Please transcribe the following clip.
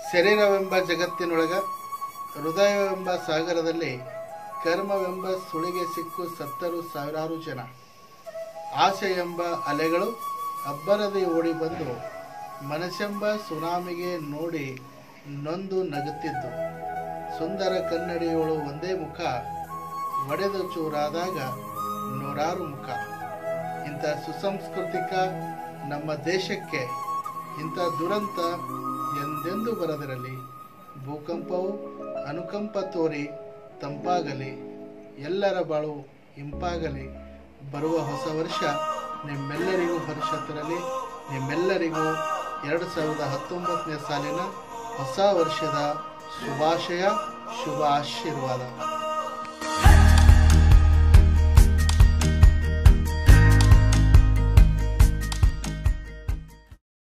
ಶರೀರವೆಂಬ ಜಗತ್ತಿನೊಳಗ ಹೃದಯವೆಂಬ ಸಾಗರದಲ್ಲಿ ಕರ್ಮವೆಂಬ ಸುಳಿಗೆ ಸಿಕ್ಕು ಸತ್ತರು ಸಾವಿರಾರು ಜನ ಆಸೆ ಎಂಬ ಅಲೆಗಳು ಅಬ್ಬರದೆ ಓಡಿ ಬಂದು ಮನಸ್ಸೆಂಬ ಸುನಾಮಿಗೆ ನೋಡಿ ನೊಂದು ನಗುತ್ತಿದ್ದು ಸುಂದರ ಕನ್ನಡಿಯೋಳು ಒಂದೇ ಮುಖ ಒಡೆದು ಚೂರಾದಾಗ ನೂರಾರು ಮುಖ ಇಂಥ ಸುಸಂಸ್ಕೃತಿಕ ನಮ್ಮ ದೇಶಕ್ಕೆ ಇಂಥ ದುರಂತ ಎಂದೆಂದೂ ಬರದಿರಲಿ ಭೂಕಂಪವು ಅನುಕಂಪ ತೋರಿ ತಂಪಾಗಲಿ ಎಲ್ಲರ ಬಾಳು ಇಂಪಾಗಲಿ ಬರುವ ಹೊಸ ವರ್ಷ ನಿಮ್ಮೆಲ್ಲರಿಗೂ ಹರ್ಷ ತರಲಿ ನಿಮ್ಮೆಲ್ಲರಿಗೂ ಎರಡು ಸಾವಿರದ ಹತ್ತೊಂಬತ್ತನೇ ಸಾಲಿನ ಹೊಸ ವರ್ಷದ ಶುಭಾಶಯ ಶುಭ ಆಶೀರ್ವಾದ